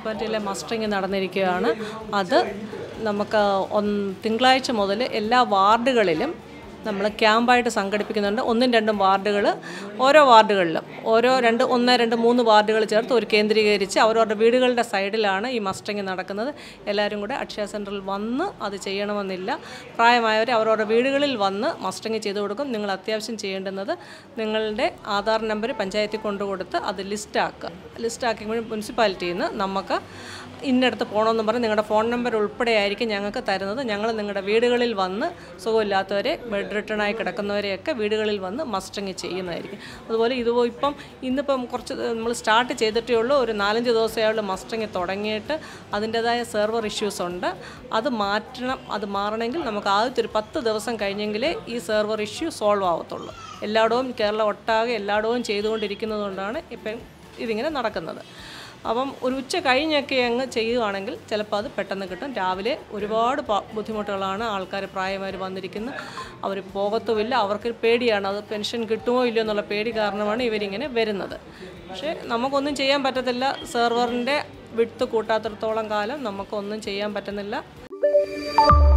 മുനിസിപ്പാലിറ്റിയിലെ മസ്റ്ററിങ് നടന്നിരിക്കുകയാണ് അത് നമുക്ക് ഒന്ന് തിങ്കളാഴ്ച മുതൽ എല്ലാ വാർഡുകളിലും നമ്മൾ ക്യാമ്പായിട്ട് സംഘടിപ്പിക്കുന്നുണ്ട് ഒന്നും രണ്ടും വാർഡുകൾ ഓരോ വാർഡുകളിലും ഓരോ രണ്ട് ഒന്ന് രണ്ട് മൂന്ന് വാർഡുകൾ ചേർത്ത് ഒരു കേന്ദ്രീകരിച്ച് അവരവരുടെ വീടുകളുടെ സൈഡിലാണ് ഈ മസ്റ്ററിങ് നടക്കുന്നത് എല്ലാവരും കൂടെ അക്ഷയ സെൻറ്ററിൽ വന്ന് അത് ചെയ്യണമെന്നില്ല പ്രായമായവർ അവരവരുടെ വീടുകളിൽ വന്ന് മസ്റ്ററിങ് ചെയ്ത് കൊടുക്കും നിങ്ങൾ അത്യാവശ്യം ചെയ്യേണ്ടുന്നത് നിങ്ങളുടെ ആധാർ നമ്പർ പഞ്ചായത്തിൽ കൊണ്ടു കൊടുത്ത് അത് ലിസ്റ്റാക്കുക ലിസ്റ്റാക്കി മുനിസിപ്പാലിറ്റിയിൽ നിന്ന് നമുക്ക് ഇന്നടത്ത് പോകണമെന്ന് പറഞ്ഞ് നിങ്ങളുടെ ഫോൺ നമ്പർ ഉൾപ്പെടെ ആയിരിക്കും ഞങ്ങൾക്ക് തരുന്നത് ഞങ്ങൾ നിങ്ങളുടെ വീടുകളിൽ വന്ന് സുഖമില്ലാത്തവരെ ബെഡ് റിട്ടേണായി കിടക്കുന്നവരെയൊക്കെ വീടുകളിൽ വന്ന് മസ്റ്ററിങ് ചെയ്യുന്നതായിരിക്കും അതുപോലെ ഇത് ഇപ്പം ഇന്നിപ്പം കുറച്ച് നമ്മൾ സ്റ്റാർട്ട് ചെയ്തിട്ടേ ഉള്ളൂ ഒരു നാലഞ്ച് ദിവസമായുള്ള മസ്റ്ററിങ് തുടങ്ങിയിട്ട് അതിൻ്റെതായ സെർവർ ഇഷ്യൂസ് ഉണ്ട് അത് മാറ്റണം അത് മാറണമെങ്കിൽ നമുക്ക് ആദ്യത്തെ ഒരു പത്ത് ദിവസം കഴിഞ്ഞെങ്കിലേ ഈ സെർവർ ഇഷ്യൂ സോൾവ് ആവത്തുള്ളൂ എല്ലായിടവും കേരളം ഒട്ടാകെ എല്ലായിടവും ചെയ്തുകൊണ്ടിരിക്കുന്നത് കൊണ്ടാണ് ഇപ്പം ഇതിങ്ങനെ നടക്കുന്നത് അപ്പം ഒരു ഉച്ച കഴിഞ്ഞൊക്കെ അങ്ങ് ചെയ്യുകയാണെങ്കിൽ ചിലപ്പോൾ അത് പെട്ടെന്ന് കിട്ടും രാവിലെ ഒരുപാട് പ- ബുദ്ധിമുട്ടുകളാണ് ആൾക്കാർ പ്രായമാർ വന്നിരിക്കുന്നത് അവർ പോകത്തുമില്ല അവർക്ക് പേടിയാണ് അത് പെൻഷൻ കിട്ടുമോ ഇല്ലയോ എന്നുള്ള പേടി കാരണമാണ് ഇവരിങ്ങനെ വരുന്നത് പക്ഷേ നമുക്കൊന്നും ചെയ്യാൻ പറ്റത്തില്ല സെർവറിൻ്റെ വിട്ട് കൂട്ടാത്തിടത്തോളം കാലം നമുക്കൊന്നും ചെയ്യാൻ പറ്റുന്നില്ല